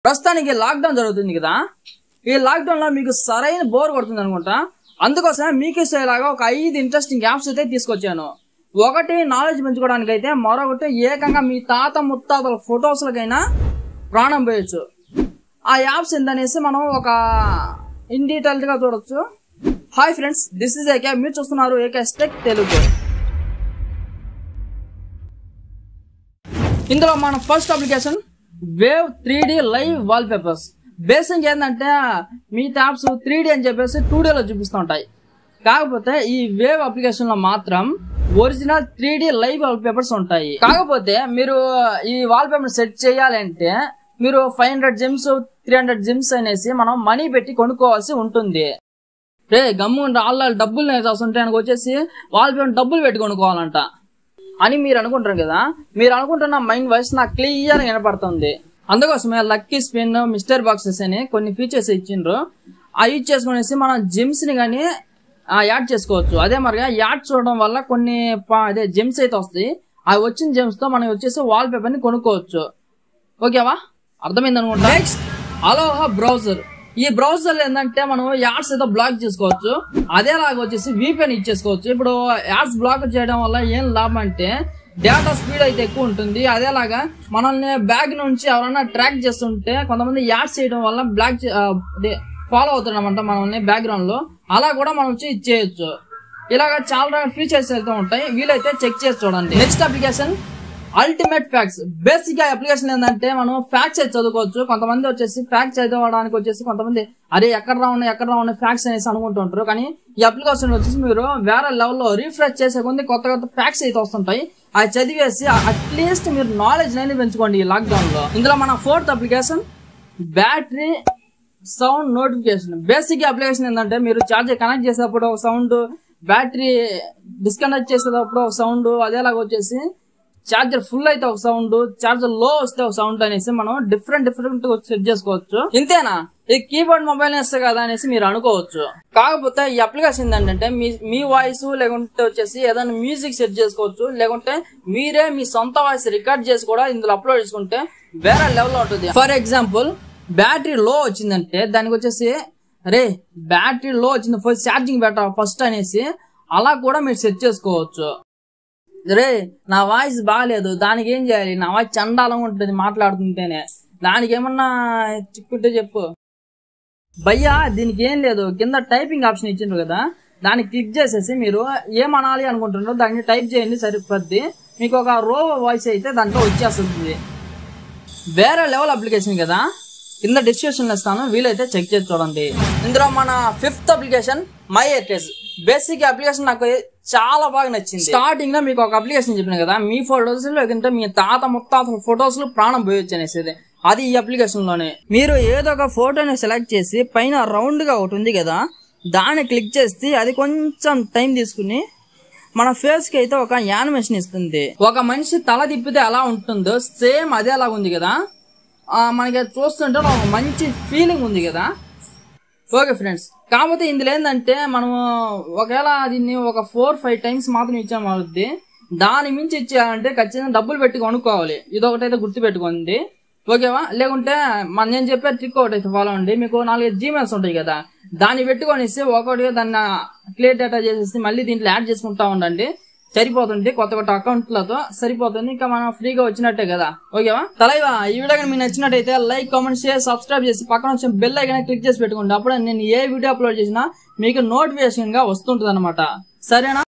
ప్రస్తుతానికి లాక్డౌన్ జరుగుతుంది కదా ఈ లాక్డౌన్ లో మీకు సరైన బోర్ కొడుతుంది అనుకుంటా అందుకోసమే మీకు ఇచ్చేలాగా ఒక ఐదు ఇంట్రెస్టింగ్ యాప్స్ అయితే తీసుకొచ్చాను ఒకటి నాలెడ్జ్ పెంచుకోవడానికి అయితే మరొకటి ఏకంగా మీ తాత ముత్తాతల ఫొటోస్లకైనా ప్రాణం పోయొచ్చు ఆ యాప్స్ ఏంటనేసి మనం ఒక ఇన్ డీటెయిల్డ్ గా చూడొచ్చు hi friends this is AK మీరు చూస్తున్నారు ఏకే స్టెక్ తెలుగు ఇందులో మన first application Wave three D live wallpapers basic ఏంటంటే మీ ట్యాబ్స్ త్రీ డి అని చెప్పేసి టూ లో చూపిస్తూ ఉంటాయి కాకపోతే ఈ వేవ్ అప్లికేషన్ లో మాత్రం original three D live wallpapers ఉంటాయి కాకపోతే మీరు ఈ వాల్ పేపర్ సెట్ చేయాలంటే మీరు five hundred gems three hundred gems అనేసి మనం మనీ పెట్టి కొనుక్కోవాల్సి ఉంటుంది రే గమ్ము వాళ్ళ డబ్బులు నేర్చుంటే ఆయనకు వచ్చేసి వాల్ పేపర్ డబ్బులు పెట్టి కొనుక్కోవాలంట అని మీరు అనుకుంటారు కదా మీరు అనుకుంటున్న మైండ్ వాయిస్ నాకు క్లియర్ గా వినపడుతుంది అందుకోసమే లక్కీ స్పిన్ మిస్టర్ బాక్సెస్ అని కొన్ని ఫీచర్స్ ఇచ్చిండ్రు ఆ యూజ్ చేసుకునేసి మనం జిమ్స్ ని కానీ యాడ్ చేసుకోవచ్చు అదే మరిగా యాడ్ చూడడం వల్ల కొన్ని పా- అదే జెమ్స్ అయితే వస్తాయి అవి వచ్చిన జెమ్స్ తో మనం వచ్చేసి వాల్ పేపర్ ని కొనుక్కోవచ్చు ఓకేవా అర్థమైంది అనుకుంటా నెక్స్ట్ అలోహా బ్రౌజర్ ఈ బ్రౌజర్ ఏంటంటే మనం యాడ్స్ ఏదో బ్లాక్ చేసుకోవచ్చు అదేలాగా వచ్చేసి వీపీఎన్ ఇచ్చేసుకోవచ్చు ఇప్పుడు యాడ్స్ బ్లాక్ చేయడం వల్ల ఏం లాభం అంటే డేటా స్పీడ్ అయితే ఎక్కువ ఉంటుంది అదేలాగా మనల్ని బ్యాగ్ నుంచి ఎవరైనా ట్రాక్ చేస్తుంటే కొంతమంది యాడ్స్ చేయడం వల్ల బ్లాక్ ఫాలో అవుతున్నామంట మనల్ని బ్యాక్గ్రౌండ్ లో అలా కూడా మనం వచ్చి ఇచ్చేయచ్చు ఇలాగ చాలా ఫీచర్స్ అయితే ఉంటాయి వీలైతే చెక్ చేసి చూడండి next application ultimate facts basic గా అప్లికేషన్ ఏంటంటే మనం ఫ్యాక్ట్స్ అయితే చదువుకోవచ్చు కొంతమంది వచ్చేసి ఫ్యాక్ట్స్ చదవడానికి వచ్చేసి కొంతమంది అరే ఎక్కడ రా ఉన్నాయి ఎక్కడ రా ఉన్నాయి ఫ్యాక్ట్స్ అనేసి అనుకుంటుంటారు కానీ ఈ అప్లికేషన్ వచ్చేసి మీరు వేరే లెవెల్లో రీఫ్రెష్ చేసే కొంది కొత్త కొత్త ఫ్యాక్ట్స్ అయితే వస్తుంటాయి అది చదివేసి అట్లీస్ట్ మీరు నాలెడ్జ్ అనేది పెంచుకోండి ఈ లాక్డౌన్ లో ఇందులో మన fourth application battery sound notification basic application ఏంటంటే మీరు చార్జర్ కనెక్ట్ చేసేటప్పుడు ఒక సౌండ్ బ్యాటరీ డిస్కనెక్ట్ చేసేటప్పుడు ఒక సౌండ్ అదేలాగా వచ్చేసి చార్జర్ ఫుల్ అయితే ఒక సౌండ్ చార్జర్ లో వస్తే ఒక సౌండ్ అనేసి మనం డిఫరెంట్ డిఫరెంట్ సెట్ చేసుకోవచ్చు ఇంతేనా ఈ కీబోర్డ్ మొబైల్ వేస్తే కదా అనేసి మీరు అనుకోవచ్చు కాకపోతే ఈ అప్లికేషన్ ఏంటంటే మీ మీ వాయిస్ లేకుంటే వచ్చేసి ఏదైనా మ్యూజిక్ సెట్ చేసుకోవచ్చు లేకుంటే మీరే మీ సొంత వాయిస్ రికార్డ్ చేసి కూడా ఇందులో అప్లోడ్ చేసుకుంటే వేరే లెవెల్ ఉంటుంది ఫర్ ఎగ్జాంపుల్ బ్యాటరీ లో వచ్చిందంటే దానికి వచ్చేసి అరే బ్యాటరీ లో వచ్చింది ఫస్ట్ ఛార్జింగ్ పెట్టా ఫస్ట్ అనేసి అలా కూడా మీరు సెట్ చేసుకోవచ్చు రే నా వాయిస్ బాగాలేదు దానికి ఏం చేయాలి నా వాయిస్ చండాలంగా ఉంటుంది మాట్లాడుతుంటేనే దానికి ఏమన్నా చిక్కుంటే చెప్పు భయ్యా దీనికి ఏం లేదు కింద టైపింగ్ ఆప్షన్ ఇచ్చిండ్రు కదా దాన్ని క్లిక్ చేసేసి మీరు ఏమనాలి అనుకుంటున్నారో దాన్ని టైప్ చేయండి సరిపోద్ది మీకు ఒక రో వాయిస్ అయితే దాంట్లో వచ్చేస్తుంది వేరే లెవెల్ అప్లికేషన్ కదా కింద డిస్క్రిప్షన్ ఇస్తాను వీలైతే చెక్ చేసి చూడండి ఇందులో మన fifth application my Airtels basic application నాకు చాలా బాగా నచ్చింది స్టార్టింగ్ లో మీకు ఒక అప్లికేషన్ చెప్పిన కదా మీ ఫోటోస్ లేకుంటే మీ తాత ముత్తాత ఫొటోస్ లో ప్రాణం పోయొచ్చు అనేసి అది ఈ అప్లికేషన్ లోనే మీరు ఏదో ఒక ఫోటోని సెలెక్ట్ చేసి పైన రౌండ్ గా ఒకటి ఉంది కదా దాన్ని క్లిక్ చేస్తే అది కొంచెం టైం తీసుకుని మన ఫేస్ కి అయితే ఒక యానిమేషన్ ఇస్తుంది ఒక మనిషి తల తిప్పితే ఎలా ఉంటుందో సేమ్ అదే అలాగా ఉంది కదా ఆ, మనకి అది చూస్తుంటే ఒక మంచి ఫీలింగ్ ఉంది కదా ఓకే ఫ్రెండ్స్ కాకపోతే ఇందులో ఏంటంటే మనము ఒకవేళ దీన్ని ఒక ఫోర్ ఫైవ్ టైమ్స్ మాత్రం ఇచ్చాము అవుద్ది దాని మించి ఇచ్చేయాలంటే ఖచ్చితంగా డబ్బులు పెట్టి కొనుక్కోవాలి ఇది ఒకటైతే గుర్తు పెట్టుకోండి ఓకేవా లేకుంటే మన నేను చెప్పే ట్రిక్ ఒకటి అయితే ఫాలో అండి మీకు నాలుగైదు జీమెయిల్స్ ఉంటాయి కదా దాన్ని పెట్టుకొనేసి ఒకటి దాన్ని క్లియర్ డేటా చేసేసి మళ్ళీ దీంట్లో యాడ్ చేసుకుంటా ఉండండి సరిపోతుంది కొత్త కొత్త అకౌంట్లతో సరిపోతుంది ఇంకా మనం ఫ్రీగా వచ్చినట్టే కదా ఓకేవా తలైవా ఈ వీడియో కానీ మీకు నచ్చినట్టయితే లైక్ కామెంట్ షేర్ సబ్స్క్రైబ్ చేసి పక్కన వచ్చిన బెల్ ఐకన్ క్లిక్ చేసి పెట్టుకోండి అప్పుడు నేను ఏ వీడియో అప్లోడ్ చేసినా మీకు నోటిఫికేషన్ గా వస్తుంటుంది సరేనా